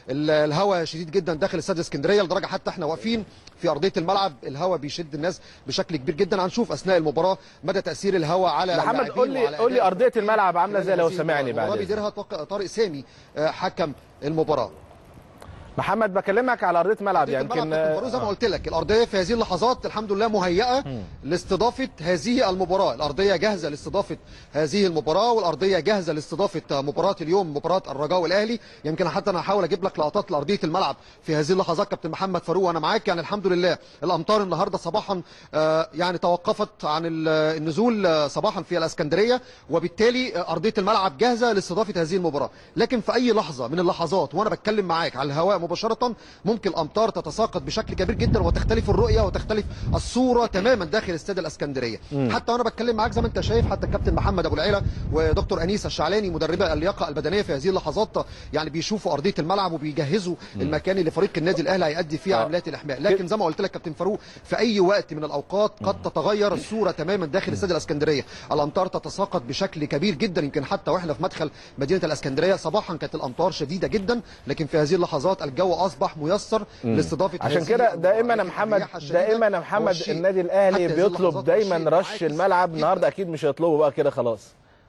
ال- الهواء شديد جدا داخل استاد اسكندريه لدرجه حتى احنا واقفين في ارضيه الملعب الهواء بيشد الناس بشكل كبير جدا هنشوف اثناء المباراه مدى تاثير الهواء على محمد اللاعبين قول لي وعلى قول لي أداء ارضيه الملعب عامله ازاي لو هذه سامعني المباراة بعد إذنك. بيديرها طارق- طارق سامي آه، حكم المباراه محمد بكلمك على ارضيه ملعب أرضية يمكن الملعب كابتن فاروق زي ما قلت لك الارضيه في هذه اللحظات الحمد لله مهيئه لاستضافه هذه المباراه الارضيه جاهزه لاستضافه هذه المباراه والارضيه جاهزه لاستضافه مباراه اليوم مباراه الرجاء والاهلي يمكن حتى انا هحاول اجيب لك لقطات لارضيه الملعب في هذه اللحظات كابتن محمد فاروق وانا معاك يعني الحمد لله الامطار النهارده صباحا آه، يعني توقفت عن ال- النزول آه، صباحا في الاسكندريه وبالتالي آه، ارضيه الملعب جاهزه لاستضافه هذه المباراه لكن في اي لحظه من اللحظات وانا بتكلم معاك على الهواء مباشره ممكن الامطار تتساقط بشكل كبير جدا وتختلف الرؤيه وتختلف الصوره تماما داخل استاد الاسكندريه حتى وانا بتكلم معاك زي ما انت شايف حتى الكابتن محمد ابو العيله ودكتور انيس الشعلاني مدربه اللياقه البدنيه في هذه اللحظات يعني بيشوفوا ارضيه الملعب وبيجهزوا المكان اللي فريق النادي الاهلي هيأدي فيه آه. عمليات الاحماء لكن زي ما قلت لك كابتن فاروق في اي وقت من الاوقات قد تتغير الصوره تماما داخل استاد الاسكندريه الامطار تتساقط بشكل كبير جدا يمكن حتى واحنا في مدخل مدينه الاسكندريه صباحا كانت الامطار شديده جدا لكن في هذه اللحظات الجو اصبح ميسر لاستضافه عشان هذه كده دائما يا المباريات. محمد الرياح الشديدة دائما يا هو محمد الشيء النادي حتى الاهلي هذه بيطلب اللحظات هو دايما شيء رش معاكس الملعب جداً. النهارده اكيد مش هيطلبوا بقى كده خلاص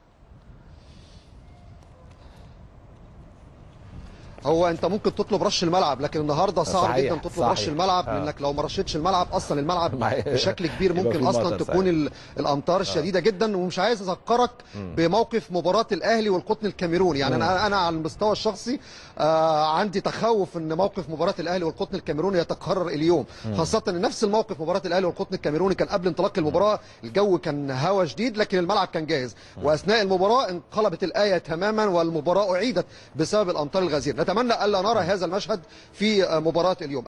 هو انت ممكن تطلب رش الملعب لكن النهارده صعب صحيح، جدا تطلب صحيح. رش الملعب آه. لانك لو ما رشيتش الملعب اصلا الملعب مع- بشكل كبير يبقى ممكن في اصلا مطر، تكون ال- الامطار الشديده جدا ومش عايز اذكرك بموقف مباراه الاهلي والقطن الكاميروني يعني انا انا على المستوى الشخصي آه عندي تخوف ان موقف مباراه الاهلي والقطن الكاميروني يتكرر اليوم خاصه ان نفس الموقف مباراه الاهلي والقطن الكاميروني كان قبل انطلاق المباراه الجو كان هوا شديد لكن الملعب كان جاهز واثناء المباراه انقلبت الايه تماما والمباراه اعيدت بسبب الامطار الغزيره نتمنى الا نرى هذا المشهد في آه، مباراه اليوم